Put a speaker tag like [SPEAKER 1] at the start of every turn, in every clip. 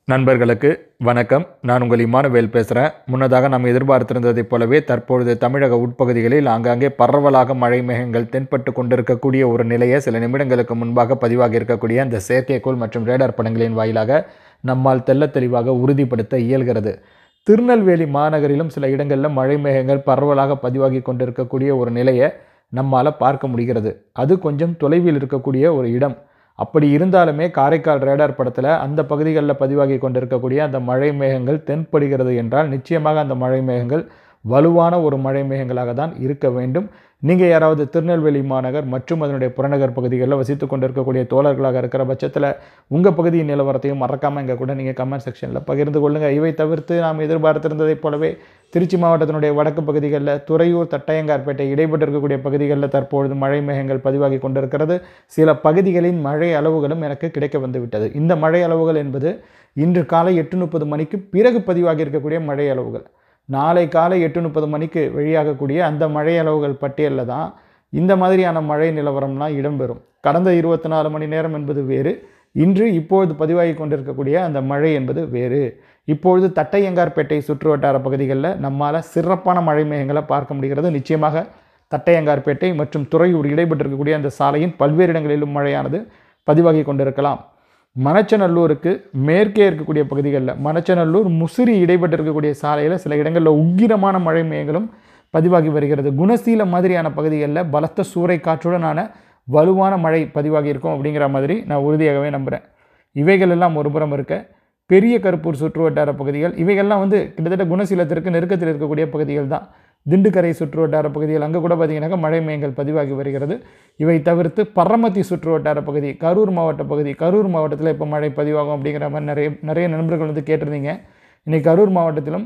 [SPEAKER 1] நண்பர்களுக்கு வணக்கம் நான் உங்கள் இமானுவேல் பேசுகிறேன் முன்னதாக நாம் எதிர்பார்த்திருந்ததைப் போலவே தற்பொழுது தமிழக உட்பகுதிகளில் ஆங்காங்கே பரவலாக மழை மேகங்கள் தென்பட்டு கொண்டிருக்கக்கூடிய ஒரு நிலையை சில நிமிடங்களுக்கு முன்பாக பதிவாகி இருக்கக்கூடிய அந்த செயற்கைக்கோள் மற்றும் ரேடார் படங்களின் வாயிலாக நம்மால் தெள்ளத் தெளிவாக உறுதிப்படுத்த இயல்கிறது திருநெல்வேலி மாநகரிலும் சில இடங்களில் மழை மேகங்கள் பரவலாக பதிவாகி கொண்டிருக்கக்கூடிய ஒரு நிலையை நம்மால் பார்க்க முடிகிறது அது கொஞ்சம் தொலைவில் இருக்கக்கூடிய ஒரு இடம் அப்படி இருந்தாலுமே காரைக்கால் ரேடார் படத்தில் அந்த பகுதிகளில் பதிவாகி கொண்டிருக்கக்கூடிய அந்த மழை மேகங்கள் தென்படுகிறது என்றால் நிச்சயமாக அந்த மழை மேகங்கள் வலுவான ஒரு மழை மேகங்களாக தான் இருக்க வேண்டும் நீங்கள் யாராவது திருநெல்வேலி மாநகர் மற்றும் அதனுடைய புறநகர் பகுதிகளில் வசித்து கொண்டிருக்கக்கூடிய தோழர்களாக இருக்கிற பட்சத்தில் உங்கள் பகுதியின் நிலவரத்தையும் மறக்காமல் இங்கே கூட நீங்கள் கமெண்ட் செக்ஷனில் பகிர்ந்து கொள்ளுங்கள் இவை தவிர்த்து நாம் எதிர்பார்த்திருந்ததைப் போலவே திருச்சி மாவட்டத்தினுடைய வடக்கு பகுதிகளில் துறையூர் தட்டையங்கார்பேட்டை இடைப்பட்டு இருக்கக்கூடிய பகுதிகளில் தற்பொழுது மழை மேகங்கள் பதிவாகி கொண்டிருக்கிறது சில பகுதிகளின் மழை அளவுகளும் எனக்கு கிடைக்க வந்துவிட்டது இந்த மழை அளவுகள் என்பது இன்று காலை எட்டு முப்பது மணிக்கு பிறகு பதிவாகி இருக்கக்கூடிய மழை அளவுகள் நாளை காலை எட்டு முப்பது மணிக்கு வெளியாகக்கூடிய அந்த மழை அளவுகள் பட்டியலில் தான் இந்த மாதிரியான மழை நிலவரம்லாம் இடம்பெறும் கடந்த இருபத்தி நாலு மணி நேரம் என்பது வேறு இன்று இப்பொழுது பதிவாகி கொண்டிருக்கக்கூடிய அந்த மழை என்பது வேறு இப்பொழுது தட்டையங்கார்பேட்டை சுற்று வட்டார பகுதிகளில் நம்மால் சிறப்பான மழை மேகங்களை பார்க்க முடிகிறது நிச்சயமாக தட்டையங்கார்பேட்டை மற்றும் துறையூர் இடைப்பட்டிருக்கக்கூடிய அந்த சாலையின் பல்வேறு இடங்களிலும் மழையானது பதிவாகி கொண்டிருக்கலாம் மணச்சநல்லூருக்கு மேற்கே இருக்கக்கூடிய பகுதிகளில் மணச்சநல்லூர் முசிறி இடைப்பட்டு இருக்கக்கூடிய சாலையில் சில இடங்களில் உக்கிரமான மழை மேகங்களும் பதிவாகி வருகிறது குணசீல மாதிரியான பகுதிகளில் பலத்த சூறை காற்றுடனான வலுவான மழை பதிவாகி இருக்கும் அப்படிங்கிற மாதிரி நான் உறுதியாகவே நம்புகிறேன் இவைகள் எல்லாம் ஒருபுறம் இருக்க பெரிய கருப்பூர் சுற்று வட்டார பகுதிகள் இவைகள்லாம் வந்து கிட்டத்தட்ட குணசீலத்திற்கு நெருக்கத்தில் இருக்கக்கூடிய பகுதிகள் தான் திண்டுக்கரை சுற்று வட்டார பகுதிகள் அங்கே கூட பார்த்தீங்கன்னாக்கா மழை மேகங்கள் பதிவாகி வருகிறது இவை தவிர்த்து பரமத்தி சுற்று வட்டார பகுதி கரூர் மாவட்ட பகுதி கரூர் மாவட்டத்தில் இப்போ மழை பதிவாகும் அப்படிங்கிற மாதிரி நிறைய நிறைய நண்பர்கள் வந்து கேட்டிருந்தீங்க இன்றைக்கி கரூர் மாவட்டத்திலும்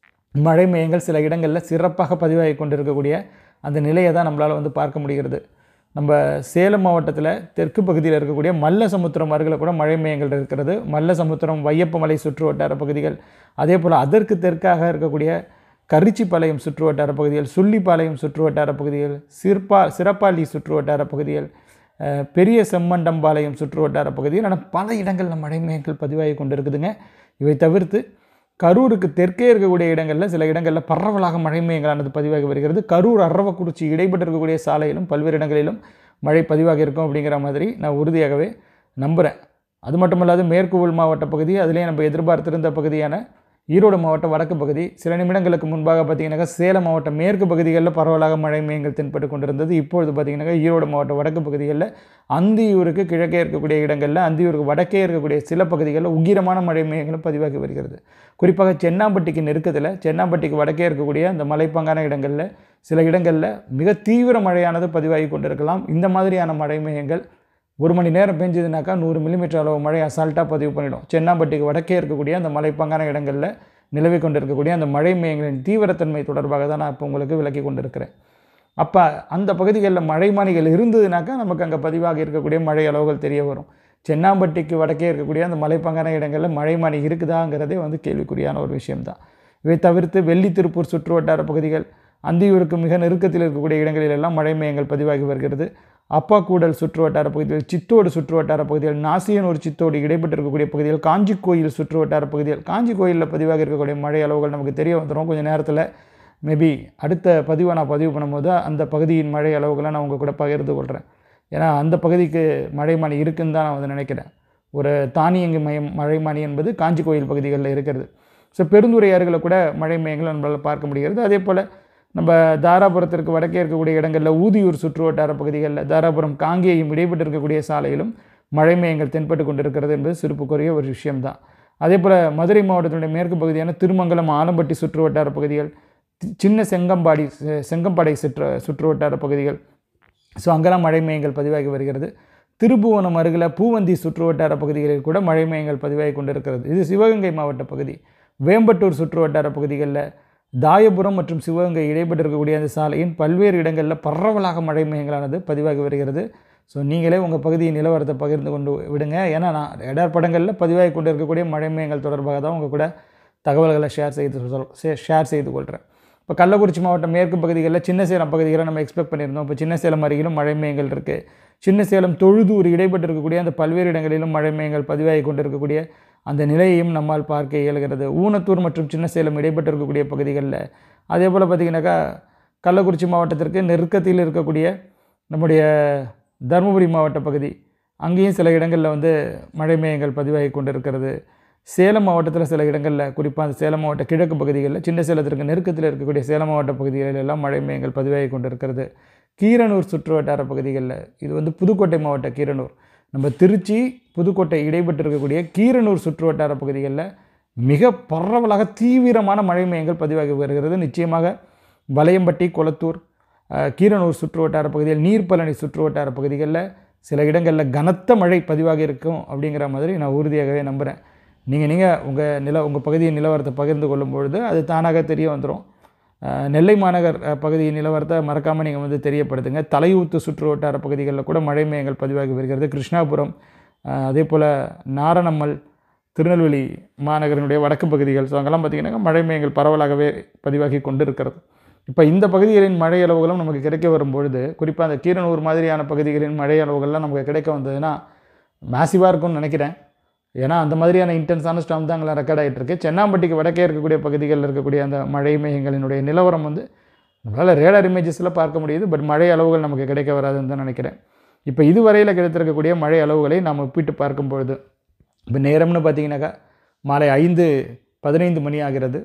[SPEAKER 1] மழை மேகங்கள் சில இடங்களில் சிறப்பாக பதிவாகி கொண்டிருக்கக்கூடிய அந்த நிலையை தான் நம்மளால் வந்து பார்க்க முடிகிறது நம்ம சேலம் மாவட்டத்தில் தெற்கு பகுதியில் இருக்கக்கூடிய மல்ல சமுத்திரம் அருகில் கூட மழை மேகங்கள் இருக்கிறது மல்ல சமுத்திரம் வையப்பமலை சுற்று வட்டார பகுதிகள் அதே போல் அதற்கு தெற்காக இருக்கக்கூடிய கரிச்சிப்பாளையம் சுற்று வட்டார பகுதிகள் சுள்ளிப்பாளையம் சுற்று வட்டார பகுதிகள் சிற்பா சிறப்பாளி சுற்று வட்டார பகுதிகள் அஹ், பெரிய செம்மண்டம்பாளையம் சுற்று வட்டார பகுதிகள் ஆனால் பல இடங்களில் மழை மேகங்கள் பதிவாகி கொண்டு இருக்குதுங்க இவை தவிர்த்து கரூருக்கு தெற்கே இருக்கக்கூடிய இடங்களில் சில இடங்களில் பரவலாக மழை மேகங்களானது பதிவாகி வருகிறது கரூர் அரவக்குறிச்சி இடைப்பட்டு இருக்கக்கூடிய சாலையிலும் பல்வேறு இடங்களிலும் மழை பதிவாகி இருக்கும் அப்படிங்கிற மாதிரி நான் உறுதியாகவே நம்புகிறேன் அது மட்டும் இல்லாது மேற்கு உள் மாவட்ட பகுதி அதிலே நம்ம எதிர்பார்த்திருந்த பகுதியான ஈரோடு மாவட்ட வடக்கு பகுதி சில நிமிடங்களுக்கு முன்பாக பார்த்தீங்கன்னாக்கா சேலம் மாவட்ட மேற்கு பகுதிகளில் பரவலாக மழை மேகங்கள் தென்பட்டு கொண்டிருந்தது இப்பொழுது பார்த்தீங்கன்னாக்கா ஈரோடு மாவட்ட வடக்கு பகுதிகளில் அந்தியூருக்கு கிழக்கே இருக்கக்கூடிய இடங்களில் அந்தியூருக்கு வடக்கே இருக்கக்கூடிய சில பகுதிகளில் உக்கிரமான மழை மேகங்களும் பதிவாகி வருகிறது குறிப்பாக சென்னாம்பட்டிக்கு நெருக்கத்தில் சென்னாம்பட்டிக்கு வடக்கே இருக்கக்கூடிய அந்த மலைப்பாங்கான இடங்களில் சில இடங்களில் மிக தீவிர மழையானது பதிவாகி கொண்டிருக்கலாம் இந்த மாதிரியான மழை மேகங்கள் ஒரு மணி நேரம் பெஞ்சதுனாக்கா நூறு மில்லிமீட்டர் அளவு மழை அசால்ட்டாக பதிவு பண்ணிடும் சென்னாம்பட்டிக்கு வடக்கே இருக்கக்கூடிய அந்த மலைப்பாங்கான இடங்களில் நிலவி கொண்டிருக்கக்கூடிய அந்த மழை மேகங்களின் தீவிரத்தன்மை தொடர்பாக தான் நான் இப்போ உங்களுக்கு விளக்கி கொண்டிருக்கிறேன் அப்போ அந்த பகுதிகளில் மழைமானிகள் இருந்ததுனாக்கா நமக்கு அங்கே பதிவாக இருக்கக்கூடிய மழை அளவுகள் தெரிய வரும் சென்னாம்பட்டிக்கு வடக்கே இருக்கக்கூடிய அந்த மலைப்பாங்கான இடங்களில் மழைமானி இருக்குதாங்கிறதே வந்து கேள்விக்குறியான ஒரு விஷயம்தான் இவை தவிர்த்து வெள்ளி திருப்பூர் சுற்று வட்டார பகுதிகள் அந்தியூருக்கு மிக நெருக்கத்தில் இருக்கக்கூடிய இடங்களில் எல்லாம் மழை மேகங்கள் பதிவாகி வருகிறது அப்பாக்கூடல் சுற்று வட்டார பகுதிகள் சித்தோடு சுற்று வட்டார பகுதிகள் நாசியனூர் சித்தோடு இடைப்பட்டு இருக்கக்கூடிய பகுதிகள் காஞ்சி கோயில் சுற்று வட்டார பகுதிகள் காஞ்சி கோயிலில் பதிவாக இருக்கக்கூடிய மழை அளவுகள் நமக்கு தெரிய வந்துடும் கொஞ்சம் நேரத்தில் மேபி அடுத்த பதிவை நான் பதிவு பண்ணும்போது அந்த பகுதியின் மழை அளவுகளை நான் உங்கள் கூட பகிர்ந்து கொள்கிறேன் ஏன்னா அந்த பகுதிக்கு மழைமானி இருக்குன்னு தான் நான் வந்து நினைக்கிறேன் ஒரு தானியங்கி மயம் மழைமானி என்பது காஞ்சி கோயில் பகுதிகளில் இருக்கிறது ஸோ பெருந்துறை அருகில் கூட மழை மேகங்களை நம்மளால் பார்க்க முடிகிறது அதே போல் நம்ம தாராபுரத்திற்கு வடக்கே இருக்கக்கூடிய இடங்களில் ஊதியூர் சுற்று வட்டார பகுதிகளில் தாராபுரம் காங்கேயம் இடைப்பட்டு இருக்கக்கூடிய சாலையிலும் மழை மேகங்கள் தென்பட்டு கொண்டிருக்கிறது என்பது சிறப்புக்குரிய ஒரு விஷயம்தான் அதே போல் மதுரை மாவட்டத்தினுடைய மேற்கு பகுதியான திருமங்கலம் ஆலம்பட்டி சுற்று வட்டார பகுதிகள் தி- சின்ன செங்கம்பாடி செ- செங்கம்பாடை சுற்று சுற்று வட்டார பகுதிகள் ஸோ அங்கெல்லாம் மழை மேகங்கள் பதிவாகி வருகிறது திருப்புவனம் அருகில் பூவந்தி சுற்று வட்டார பகுதிகளில் கூட மழை மேகங்கள் பதிவாகி கொண்டிருக்கிறது இது சிவகங்கை மாவட்ட பகுதி வேம்பட்டூர் சுற்று வட்டார பகுதிகளில் தாயபுரம் மற்றும் சிவகங்கை இடைப்பட்டு இருக்கக்கூடிய அந்த சாலையின் பல்வேறு இடங்களில் பரவலாக மழை மேகங்களானது பதிவாகி வருகிறது ஸோ நீங்களே உங்கள் பகுதியின் நிலவரத்தை பகிர்ந்து கொண்டு விடுங்க ஏன்னா நான் இடர் படங்களில் பதிவாகி கொண்டு இருக்கக்கூடிய மழை மேகங்கள் தொடர்பாக தான் உங்கள் கூட தகவல்களை ஷேர் செய்து சொல் ஷேர் செய்து கொள்கிறேன் இப்போ கள்ளக்குறிச்சி மாவட்டம் மேற்கு பகுதிகளில் சின்ன சேலம் பகுதிகளை நம்ம எக்ஸ்பெக்ட் பண்ணியிருந்தோம் இப்போ சின்ன சேலம் அருகிலும் மழை மேகங்கள் இருக்குது சின்ன சேலம் தொழுதூர் இடைப்பட்டு இருக்கக்கூடிய அந்த பல்வேறு இடங்களிலும் மழை மேகங்கள் பதிவாகி கொண்டிருக்கக்கூடிய
[SPEAKER 2] அந்த நிலையையும் நம்மால் பார்க்க இயலுகிறது ஊனத்தூர் மற்றும் சின்ன சேலம் இடைப்பட்டு இருக்கக்கூடிய பகுதிகளில் அதே போல் பார்த்திங்கனாக்கா கள்ளக்குறிச்சி மாவட்டத்திற்கு நெருக்கத்தில் இருக்கக்கூடிய நம்முடைய தருமபுரி மாவட்ட பகுதி அங்கேயும் சில இடங்களில் வந்து மழை மேகங்கள் பதிவாகி கொண்டிருக்கிறது சேலம் மாவட்டத்தில் சில இடங்களில் குறிப்பாக அந்த சேலம் மாவட்ட கிழக்கு பகுதிகளில் சின்ன சேலத்திற்கு நெருக்கத்தில் இருக்கக்கூடிய சேலம் மாவட்ட பகுதிகளில் எல்லாம் மழை மேகங்கள் பதிவாகி கொண்டிருக்கிறது கீரனூர் சுற்று வட்டார பகுதிகளில் இது வந்து புதுக்கோட்டை மாவட்ட கீரனூர் நம்ம திருச்சி புதுக்கோட்டை இடைப்பட்டு இருக்கக்கூடிய கீரனூர் சுற்று வட்டார பகுதிகளில் மிக பரவலாக தீவிரமான மழை மேகங்கள் பதிவாகி வருகிறது நிச்சயமாக வலையம்பட்டி கொளத்தூர் அஹ், கீரனூர் சுற்று வட்டார பகுதியில் நீர்ப்பழனி சுற்று வட்டார பகுதிகளில் சில இடங்களில் கனத்த மழை பதிவாகி இருக்கும் அப்படிங்கிற மாதிரி நான் உறுதியாகவே நம்புகிறேன் நீங்கள் நீங்கள் உங்கள் நில உங்கள் பகுதியின் நிலவரத்தை பகிர்ந்து கொள்ளும் பொழுது அது தானாக தெரிய வந்துடும் அஹ், நெல்லை மாநகர் அஹ், பகுதியின் நிலவரத்தை மறக்காமல் நீங்கள் வந்து தெரியப்படுத்துங்க தலையூத்து சுற்று வட்டார பகுதிகளில் கூட மழை மேகங்கள் பதிவாகி வருகிறது கிருஷ்ணாபுரம் அஹ், அதே போல் நாரணம்மல் திருநெல்வேலி மாநகரினுடைய வடக்கு பகுதிகள் ஸோ அங்கெல்லாம் பார்த்திங்கன்னா மழை மேகங்கள் பரவலாகவே பதிவாகி கொண்டு இருக்கிறது இப்போ இந்த பகுதிகளின் மழை அளவுகளும் நமக்கு கிடைக்க வரும்பொழுது குறிப்பாக அந்த கீரனூர் மாதிரியான பகுதிகளின் மழை அளவுகள்லாம் நமக்கு கிடைக்க வந்ததுன்னா மேசிவாக இருக்கும்னு நினைக்கிறேன் ஏன்னா அந்த மாதிரியான இன்டென்ஸான ஸ்டாம் தான் அங்கே ரெக்கார்ட் ஆகிட்டு இருக்கு சென்னாம்பட்டிக்கு வடக்கே இருக்கக்கூடிய பகுதிகளில் இருக்கக்கூடிய அந்த மழை மேகங்களினுடைய நிலவரம் வந்து நம்மளால் ரேடார் இமேஜஸில் பார்க்க முடியுது பட் மழை அளவுகள் நமக்கு கிடைக்க வராதுன்னு தான் நினைக்கிறேன் இப்போ இதுவரையில் கிடைத்திருக்கக்கூடிய மழை அளவுகளை நாம் ஒப்பிட்டு பார்க்கும் பொழுது இப்போ நேரம்னு பார்த்தீங்கன்னாக்கா மாலை ஐந்து பதினைந்து மணி ஆகிறது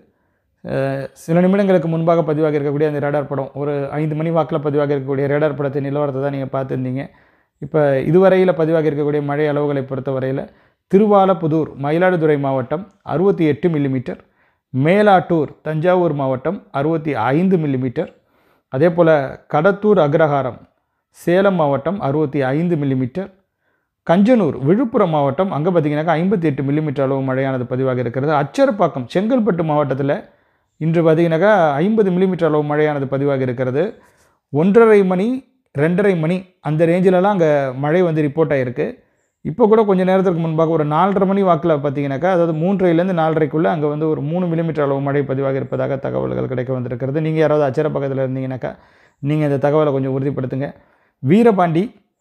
[SPEAKER 2] அஹ் சில நிமிடங்களுக்கு முன்பாக பதிவாகி இருக்கக்கூடிய அந்த ரேடார் படம் ஒரு ஐந்து மணி வாக்கில் பதிவாகி இருக்கக்கூடிய ரேடார் படத்தின் நிலவரத்தை தான் நீங்கள் பார்த்துருந்தீங்க இப்போ இதுவரையில் பதிவாகி இருக்கக்கூடிய மழை அளவுகளை பொறுத்தவரையில் திருவாலப்புதூர் மயிலாடுதுறை மாவட்டம் அறுபத்தி எட்டு மில்லிமீட்டர் மேலாட்டூர் தஞ்சாவூர் மாவட்டம் அறுபத்தி ஐந்து மில்லிமீட்டர் அதே போல் கடத்தூர் அக்ரஹாரம் சேலம் மாவட்டம் அறுபத்தி ஐந்து மில்லிமீட்டர் கஞ்சனூர் விழுப்புரம் மாவட்டம் அங்கே பார்த்தீங்கன்னாக்கா ஐம்பத்தி எட்டு மில்லிமீட்டர் அளவு மழையானது பதிவாக இருக்கிறது அச்சரப்பாக்கம் செங்கல்பட்டு மாவட்டத்தில் இன்று பார்த்தீங்கன்னாக்கா ஐம்பது மில்லிமீட்டர் அளவு மழையானது பதிவாக இருக்கிறது ஒன்றரை மணி ரெண்டரை மணி அந்த ரேஞ்சிலலாம் அங்கே மழை வந்து ரிப்போர்ட் ஆகிருக்கு இப்போ கூட கொஞ்சம் நேரத்துக்கு முன்பாக ஒரு நாலரை மணி வாக்கில் பார்த்தீங்கன்னாக்கா அதாவது மூன்றைலேருந்து நாலரைக்குள்ளே அங்கே வந்து ஒரு மூணு மில்லிமீட்டர் அளவு மழை பதிவாக இருப்பதாக தகவல்கள் கிடைக்க வந்திருக்கிறது நீங்கள் யாராவது அச்சரப்பக்கத்தில் இருந்தீங்கன்னாக்கா நீங்கள் இந்த தகவலை கொஞ்சம் உறுதிப்படுத்துங்க வீரபாண்டி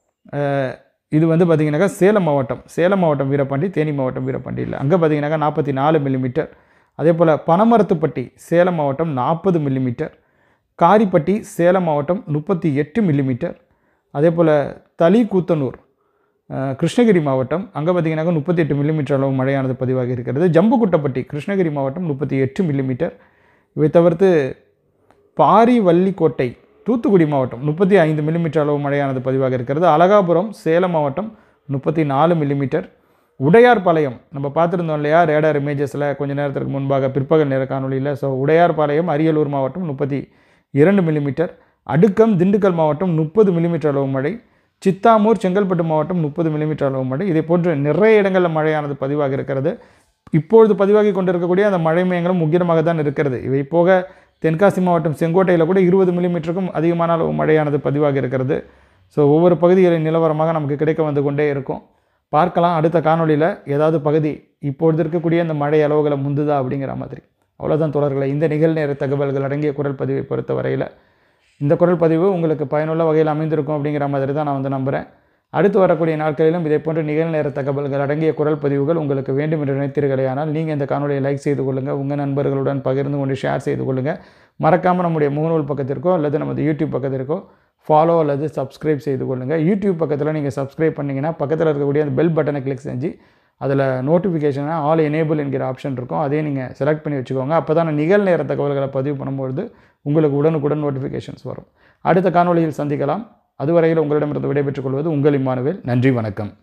[SPEAKER 2] அஹ், இது வந்து பார்த்தீங்கன்னாக்கா சேலம் மாவட்டம் சேலம் மாவட்டம் வீரபாண்டி தேனி மாவட்டம் வீரபாண்டி இல்லை அங்கே பார்த்தீங்கன்னாக்கா நாற்பத்தி நாலு மில்லிமீட்டர் அதே போல் பனமரத்துப்பட்டி சேலம் மாவட்டம் நாற்பது மில்லிமீட்டர் காரிப்பட்டி சேலம் மாவட்டம் முப்பத்தி எட்டு மில்லிமீட்டர் அதே போல் தளிக்கூத்தனூர் அஹ், கிருஷ்ணகிரி மாவட்டம் அங்கே பார்த்தீங்கன்னாக்கா முப்பத்தி எட்டு மில்லிமீட்டர் அளவு மழையானது பதிவாகி இருக்கிறது ஜம்புக்குட்டப்பட்டி கிருஷ்ணகிரி மாவட்டம் முப்பத்தி எட்டு மில்லிமீட்டர் இவை தவிர்த்து பாரிவல்லிக்கோட்டை தூத்துக்குடி மாவட்டம் முப்பத்தி ஐந்து மில்லிமீட்டர் அளவு மழையானது பதிவாக இருக்கிறது அலகாபுரம் சேலம் மாவட்டம் முப்பத்தி நாலு மில்லிமீட்டர் உடையார்பாளையம் நம்ம பார்த்துருந்தோம் இல்லையா ரேடார் இமேஜஸில் கொஞ்ச நேரத்திற்கு முன்பாக பிற்பகல் நேர காணொலியில் ஸோ உடையார்பாளையம் அரியலூர் மாவட்டம் முப்பத்தி இரண்டு மில்லிமீட்டர் அடுக்கம் திண்டுக்கல் மாவட்டம் முப்பது மில்லிமீட்டர் அளவு மழை சித்தாமூர் செங்கல்பட்டு மாவட்டம் முப்பது மில்லிமீட்டர் அளவு மழை இதே போன்று நிறைய இடங்களில் மழையானது பதிவாக இருக்கிறது இப்பொழுது பதிவாகி கொண்டிருக்கக்கூடிய அந்த மழை மேகங்களும் முக்கியமாக தான் இருக்கிறது இவை போக தென்காசி மாவட்டம் செங்கோட்டையில் கூட இருபது மில்லிமீட்டருக்கும் அதிகமான அளவு மழையானது பதிவாகி இருக்கிறது ஸோ ஒவ்வொரு பகுதிகளின் நிலவரமாக நமக்கு கிடைக்க வந்து கொண்டே இருக்கும் பார்க்கலாம் அடுத்த காணொளியில் ஏதாவது பகுதி இப்பொழுது இருக்கக்கூடிய அந்த மழை அளவுகளை முந்துதா அப்படிங்கிற மாதிரி அவ்வளோதான் தொடர்களை இந்த நிகழ்நேர தகவல்கள் அடங்கிய குரல் பதிவை பொறுத்த வரையில் இந்த குரல் பதிவு உங்களுக்கு பயனுள்ள வகையில் அமைந்திருக்கும் அப்படிங்கிற மாதிரி தான் நான் வந்து நம்புகிறேன் அடுத்து வரக்கூடிய நாட்களிலும் இதே போன்ற நிகழ்நேர தகவல்கள் அடங்கிய குரல் பதிவுகள் உங்களுக்கு வேண்டும் என்று நினைத்தீர்களேயானால் நீங்கள் இந்த காணொலியை லைக் செய்து கொள்ளுங்கள் உங்கள் நண்பர்களுடன் பகிர்ந்து கொண்டு ஷேர் செய்து கொள்ளுங்கள் மறக்காமல் நம்முடைய முகநூல் பக்கத்திற்கோ அல்லது நமது யூடியூப் பக்கத்திற்கோ ஃபாலோ அல்லது சப்ஸ்கிரைப் செய்து கொள்ளுங்கள் யூடியூப் பக்கத்தில் நீங்கள் சப்ஸ்கிரைப் பண்ணிங்கன்னா பக்கத்தில் இருக்கக்கூடிய அந்த பெல் பட்டனை கிளிக் செஞ்சு அதில் நோட்டிஃபிகேஷனாக ஆல் எனேபிள் என்கிற ஆப்ஷன் இருக்கும் அதையும் நீங்கள் செலக்ட் பண்ணி வச்சுக்கோங்க அப்போ தான் நிகழ்நேர தகவல்களை பதிவு பண்ணும்பொழுது உங்களுக்கு உடனுக்குடன் நோட்டிஃபிகேஷன்ஸ் வரும் அடுத்த காணொளியில் சந்திக்கலாம் அதுவரையில் உங்களிடமிருந்து விடைபெற்றுக் கொள்வது உங்கள் இம்மானுவேல் நன்றி வணக்கம்